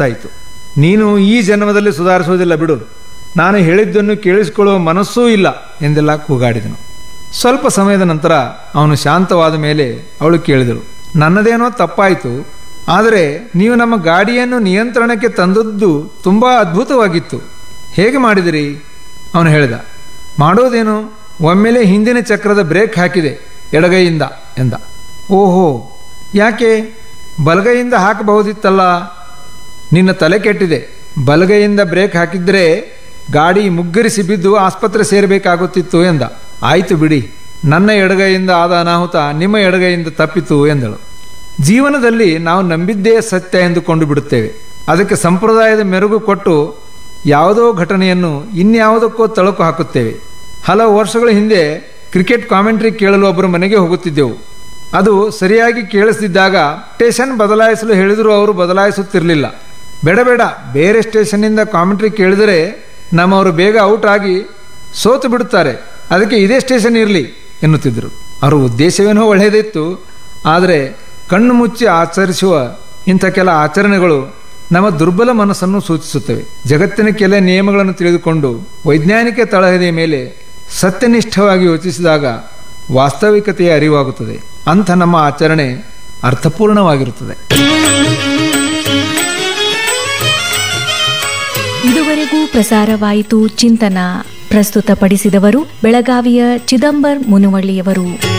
ಹೆಚ್ಚಾಯಿತು ನೀನು ಈ ಜನ್ಮದಲ್ಲಿ ಸುಧಾರಿಸುವುದಿಲ್ಲ ಬಿಡು ನಾನು ಹೇಳಿದ್ದನ್ನು ಕೇಳಿಸಿಕೊಳ್ಳುವ ಮನಸ್ಸೂ ಇಲ್ಲ ಎಂದೆಲ್ಲ ಕೂಗಾಡಿದನು ಸ್ವಲ್ಪ ಸಮಯದ ನಂತರ ಅವನು ಶಾಂತವಾದ ಮೇಲೆ ಅವಳು ಕೇಳಿದಳು ನನ್ನದೇನೋ ತಪ್ಪಾಯಿತು ಆದರೆ ನೀವು ನಮ್ಮ ಗಾಡಿಯನ್ನು ನಿಯಂತ್ರಣಕ್ಕೆ ತಂದದ್ದು ತುಂಬ ಅದ್ಭುತವಾಗಿತ್ತು ಹೇಗೆ ಮಾಡಿದಿರಿ ಅವನು ಹೇಳಿದ ಮಾಡೋದೇನು ಒಮ್ಮೆಲೆ ಹಿಂದಿನ ಚಕ್ರದ ಬ್ರೇಕ್ ಹಾಕಿದೆ ಎಡಗೈಯಿಂದ ಎಂದ ಓಹೋ ಯಾಕೆ ಬಲಗೈಯಿಂದ ಹಾಕಬಹುದಿತ್ತಲ್ಲ ನಿನ್ನ ತಲೆ ಕೆಟ್ಟಿದೆ ಬಲಗೈಯಿಂದ ಬ್ರೇಕ್ ಹಾಕಿದ್ರೆ ಗಾಡಿ ಮುಗ್ಗರಿಸಿ ಬಿದ್ದು ಆಸ್ಪತ್ರೆ ಸೇರಬೇಕಾಗುತ್ತಿತ್ತು ಎಂದ ಆಯಿತು ಬಿಡಿ ನನ್ನ ಎಡಗೈಯಿಂದ ಆದ ಅನಾಹುತ ನಿಮ್ಮ ಎಡಗೈಯಿಂದ ತಪ್ಪಿತು ಎಂದಳು ಜೀವನದಲ್ಲಿ ನಾವು ನಂಬಿದ್ದೇ ಸತ್ಯ ಎಂದುಕೊಂಡು ಬಿಡುತ್ತೇವೆ ಅದಕ್ಕೆ ಸಂಪ್ರದಾಯದ ಮೆರುಗು ಕೊಟ್ಟು ಯಾವುದೋ ಘಟನೆಯನ್ನು ಇನ್ಯಾವುದಕ್ಕೋ ತಳುಕು ಹಾಕುತ್ತೇವೆ ಹಲವು ವರ್ಷಗಳ ಹಿಂದೆ ಕ್ರಿಕೆಟ್ ಕಾಮೆಂಟ್ರಿ ಕೇಳಲು ಒಬ್ಬರ ಮನೆಗೆ ಹೋಗುತ್ತಿದ್ದೆವು ಅದು ಸರಿಯಾಗಿ ಕೇಳಿಸ್ತಿದ್ದಾಗ ಸ್ಟೇಷನ್ ಬದಲಾಯಿಸಲು ಹೇಳಿದರೂ ಅವರು ಬದಲಾಯಿಸುತ್ತಿರಲಿಲ್ಲ ಬೇಡ ಬೇಡ ಬೇರೆ ಸ್ಟೇಷನ್ನಿಂದ ಕಾಮೆಂಟ್ರಿ ಕೇಳಿದರೆ ನಮ್ಮವರು ಬೇಗ ಔಟ್ ಆಗಿ ಸೋತು ಬಿಡುತ್ತಾರೆ ಅದಕ್ಕೆ ಇದೇ ಸ್ಟೇಷನ್ ಇರಲಿ ಎನ್ನುತ್ತಿದ್ದರು ಅವರ ಉದ್ದೇಶವೇನೋ ಒಳ್ಳೆಯದಿತ್ತು ಆದರೆ ಕಣ್ಣು ಮುಚ್ಚಿ ಆಚರಿಸುವ ಇಂಥ ಕೆಲ ಆಚರಣೆಗಳು ನಮ್ಮ ದುರ್ಬಲ ಮನಸ್ಸನ್ನು ಸೂಚಿಸುತ್ತವೆ ಜಗತ್ತಿನ ಕೆಲ ನಿಯಮಗಳನ್ನು ತಿಳಿದುಕೊಂಡು ವೈಜ್ಞಾನಿಕ ತಳಹದಿಯ ಮೇಲೆ ಸತ್ಯನಿಷ್ಠವಾಗಿ ಯೋಚಿಸಿದಾಗ ವಾಸ್ತವಿಕತೆಯ ಅರಿವಾಗುತ್ತದೆ ಅಂಥ ನಮ್ಮ ಆಚರಣೆ ಅರ್ಥಪೂರ್ಣವಾಗಿರುತ್ತದೆ ಇದುವರೆಗೂ ಪ್ರಸಾರವಾಯಿತು ಚಿಂತನ ಪ್ರಸ್ತುತಪಡಿಸಿದವರು ಬೆಳಗಾವಿಯ ಚಿದಂಬರ್ ಮುನುವಳ್ಳಿಯವರು